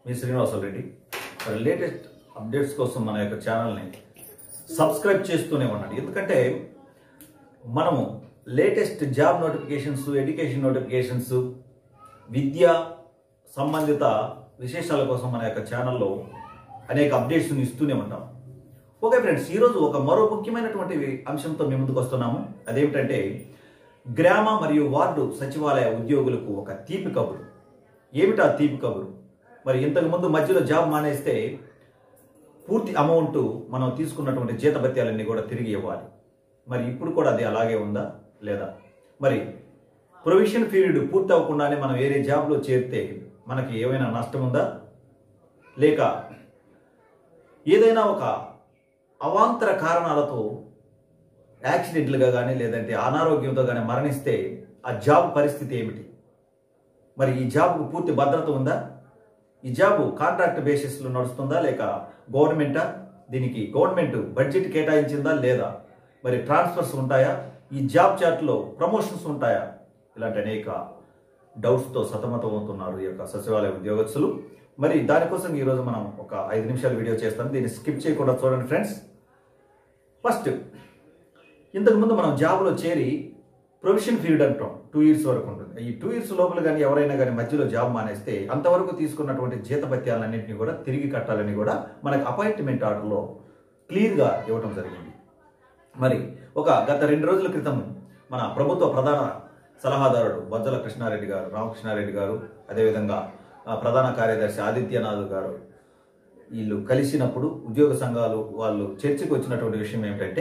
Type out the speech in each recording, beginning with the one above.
మీ శ్రీనివాసరావు రెడ్డి మరి latest updates కోసం మన యొక్క ఛానల్ని సబ్స్క్రైబ్ చేస్తూనే ఉండండి ఎందుకంటే మనము latest job notifications education notifications విద్య సంబంధిత విశేషాల కోసం మన యొక్క ఛానల్లో అనేక అప్డేట్స్ని ఇస్తూనే ఉంటాం ఓకే ఫ్రెండ్స్ ఈరోజు ఒక మరో ముఖ్యమైనటువంటి అంశంతో మీ ముందుకు వస్తున్నాము అదేమిటంటే గ్రామ మరియు వార్డు సచివాలయ ఉద్యోగులకు ఒక తీపి కబురు ఏమిటా తీపి కబురు మరి ఇంతకు ముందు మధ్యలో జాబ్ మానేస్తే పూర్తి అమౌంట్ మనం తీసుకున్నటువంటి జీతభత్యాలన్నీ కూడా తిరిగి ఇవ్వాలి మరి ఇప్పుడు కూడా అది అలాగే ఉందా లేదా మరి ప్రొవిషన్ పీరియడ్ పూర్తి అవ్వకుండానే మనం వేరే జాబ్లో చేరితే మనకి ఏమైనా నష్టం ఉందా లేక ఏదైనా ఒక అవాంతర కారణాలతో యాక్సిడెంట్లుగా కానీ లేదంటే అనారోగ్యంతో కానీ మరణిస్తే ఆ జాబ్ పరిస్థితి ఏమిటి మరి ఈ జాబ్కు పూర్తి భద్రత ఉందా ఈ జాబ్ కాంట్రాక్ట్ బేసిస్లో నడుస్తుందా లేక గవర్నమెంటా దీనికి గవర్నమెంట్ బడ్జెట్ కేటాయించిందా లేదా మరి ట్రాన్స్ఫర్స్ ఉంటాయా ఈ జాబ్ చార్ట్లో ప్రమోషన్స్ ఉంటాయా ఇలాంటి అనేక డౌట్స్తో సతమతం అవుతున్నారు ఈ యొక్క సచివాలయ ఉద్యోగస్తులు మరి దానికోసం ఈరోజు మనం ఒక ఐదు నిమిషాల వీడియో చేస్తాం దీన్ని స్కిప్ చేయకుండా చూడండి ఫ్రెండ్స్ ఫస్ట్ ఇంతకుముందు మనం జాబ్లో చేరి ప్రొవిషన్ పీరియడ్ అంటాం టూ ఇయర్స్ వరకు ఉంటుంది ఈ టూ ఇయర్స్ లోపల కానీ ఎవరైనా కానీ మధ్యలో జాబ్ మానేస్తే అంతవరకు తీసుకున్నటువంటి జీతభత్యాలన్నింటినీ కూడా తిరిగి కట్టాలని కూడా మనకు అపాయింట్మెంట్ ఆర్డర్లో క్లియర్గా ఇవ్వడం జరిగింది మరి ఒక గత రెండు రోజుల క్రితం మన ప్రభుత్వ ప్రధాన సలహాదారుడు బొజ్జల కృష్ణారెడ్డి గారు రామకృష్ణారెడ్డి గారు అదేవిధంగా ఆ, ప్రధాన కార్యదర్శి ఆదిత్యనాథ్ గారు వీళ్ళు కలిసినప్పుడు ఉద్యోగ సంఘాలు వాళ్ళు చర్చకు వచ్చినటువంటి విషయం ఏమిటంటే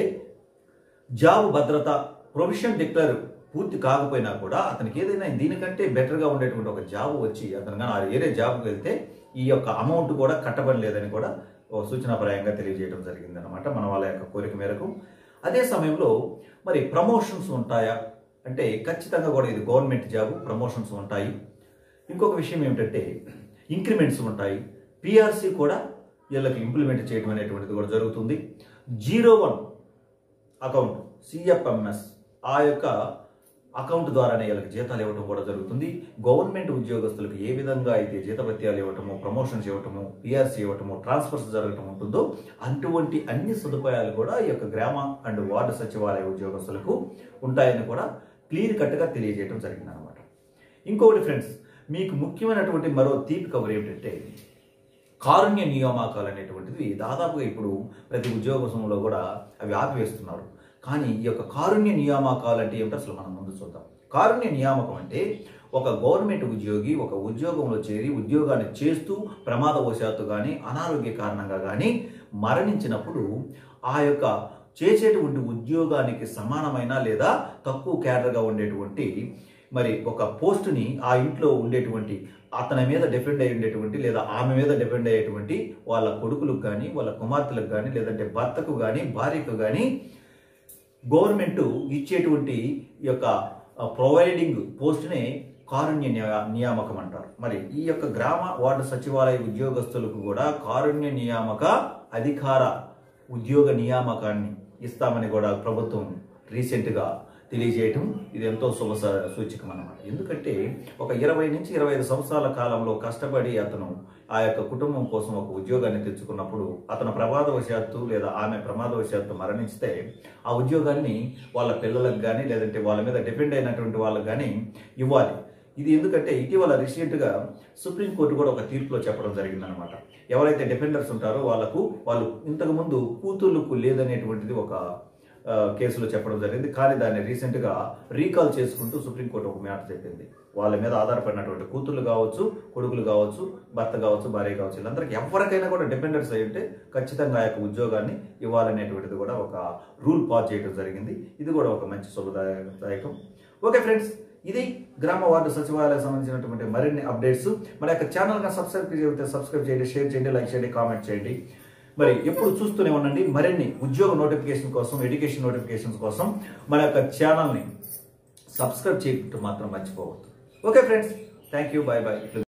జాబ్ భద్రత ప్రొవిషన్ డిక్లేర్ పూర్తి కాకపోయినా కూడా అతనికి ఏదైనా దీనికంటే బెటర్గా ఉండేటువంటి ఒక జాబ్ వచ్చి అతను కానీ ఆ వేరే జాబ్కి వెళ్తే ఈ యొక్క అమౌంట్ కూడా కట్టబడి లేదని కూడా ఒక సూచనాప్రాయంగా తెలియజేయడం జరిగింది అనమాట మన వాళ్ళ యొక్క కోరిక మేరకు అదే సమయంలో మరి ప్రమోషన్స్ ఉంటాయా అంటే ఖచ్చితంగా కూడా ఇది గవర్నమెంట్ జాబ్ ప్రమోషన్స్ ఉంటాయి ఇంకొక విషయం ఏమిటంటే ఇంక్రిమెంట్స్ ఉంటాయి పిఆర్సీ కూడా వీళ్ళకి ఇంప్లిమెంట్ చేయడం అనేటువంటిది కూడా జరుగుతుంది జీరో వన్ అకౌంట్ సిఎఫ్ఎంఎస్ ఆ యొక్క అకౌంట్ ద్వారానే వీళ్ళకి జీతాలు ఇవ్వడం కూడా జరుగుతుంది గవర్నమెంట్ ఉద్యోగస్తులకు ఏ విధంగా అయితే జీతభత్యాలు ఇవ్వటము ప్రమోషన్స్ ఇవ్వటము పిఆర్సీ ఇవ్వటము ట్రాన్స్ఫర్స్ జరగటం ఉంటుందో అటువంటి అన్ని సదుపాయాలు కూడా ఈ యొక్క గ్రామ అండ్ వార్డు సచివాలయ ఉద్యోగస్తులకు ఉంటాయని కూడా క్లియర్ కట్గా తెలియజేయడం జరిగింది అనమాట ఇంకొకటి ఫ్రెండ్స్ మీకు ముఖ్యమైనటువంటి మరో తీపి కబురు ఏమిటంటే కారుణ్య నియామకాలు అనేటువంటివి దాదాపుగా ఇప్పుడు ప్రతి ఉద్యోగంలో కూడా అవి ఆపివేస్తున్నారు కానీ ఈ యొక్క కారుణ్య నియామకాలు అంటే ఏమిటో అసలు మనం ముందు చూద్దాం కారుణ్య నియామకం అంటే ఒక గవర్నమెంట్ ఉద్యోగి ఒక ఉద్యోగంలో చేరి ఉద్యోగాన్ని చేస్తూ ప్రమాదవశాత్తు కానీ అనారోగ్య కారణంగా కానీ మరణించినప్పుడు ఆ యొక్క చేసేటువంటి ఉద్యోగానికి సమానమైన లేదా తక్కువ క్యాడర్గా ఉండేటువంటి మరి ఒక పోస్టుని ఆ ఇంట్లో ఉండేటువంటి అతని మీద డిపెండ్ అయి ఉండేటువంటి లేదా ఆమె మీద డిపెండ్ అయ్యేటువంటి వాళ్ళ కొడుకులకు కానీ వాళ్ళ కుమార్తెలకు కానీ లేదంటే భర్తకు కానీ భార్యకు కానీ గవర్నమెంట్ ఇచ్చేటువంటి ఈ యొక్క ప్రొవైడింగ్ పోస్ట్నే కారుణ్య నియా- నియామకం అంటారు మరి ఈ యొక్క గ్రామ వార్డు సచివాలయ ఉద్యోగస్తులకు కూడా కారుణ్య నియామక అధికార ఉద్యోగ నియామకాన్ని ఇస్తామని కూడా ప్రభుత్వం రీసెంట్గా తెలియజేయటం ఇది ఎంతో శుభ స- సూచకం అన్నమాట ఎందుకంటే ఒక ఇరవై నుంచి ఇరవై ఐదు సంవత్సరాల కాలంలో కష్టపడి అతను ఆ యొక్క కుటుంబం కోసం ఒక ఉద్యోగాన్ని తెచ్చుకున్నప్పుడు అతను ప్రమాదవశాత్తు లేదా ఆమె ప్రమాదవశాత్తు మరణిస్తే ఆ ఉద్యోగాన్ని వాళ్ళ పిల్లలకు కానీ లేదంటే వాళ్ళ మీద డిపెండ్ అయినటువంటి వాళ్ళకి కానీ ఇవ్వాలి ఇది ఎందుకంటే ఇటీవల రీసెంట్గా సుప్రీంకోర్టు కూడా ఒక తీర్పులో చెప్పడం జరిగిందనమాట ఎవరైతే డిపెండర్స్ ఉంటారో వాళ్ళకు వాళ్ళు ఇంతకుముందు కూతుర్లకు లేదనేటువంటిది ఒక ఆ, కేసులో చెప్పడం జరిగింది కానీ దాన్ని రీసెంట్గా రీకాల్ చేసుకుంటూ సుప్రీంకోర్టు ఒక మాట చెప్పింది వాళ్ళ మీద ఆధారపడినటువంటి కూతుర్లు కావచ్చు కొడుకులు కావచ్చు భర్త కావచ్చు భార్య కావచ్చు వీళ్ళందరికీ ఎవరికైనా కూడా డిపెండెంట్స్ అయి ఉంటే ఖచ్చితంగా ఆ యొక్క ఉద్యోగాన్ని ఇవ్వాలనేటువంటిది కూడా ఒక రూల్ పాస్ చేయడం జరిగింది ఇది కూడా ఒక మంచి శుభదాయకం ఓకే ఫ్రెండ్స్ ఇది గ్రామ వార్డు సచివాలయం సంబంధించినటువంటి మరిన్ని అప్డేట్స్ మన యొక్క ఛానల్ గా సబ్స్క్రైబ్ చేస్తే సబ్స్క్రైబ్ చేయండి షేర్ చేయండి లైక్ చేయండి కామెంట్ చేయండి మరి ఎప్పుడు చూస్తూనే ఉండండి మరిన్ని ఉద్యోగ నోటిఫికేషన్ కోసం ఎడ్యుకేషన్ నోటిఫికేషన్స్ కోసం మన యొక్క ఛానల్ని సబ్స్క్రైబ్ చేయకుండా మాత్రం మర్చిపోవద్దు okay friends thank you bye bye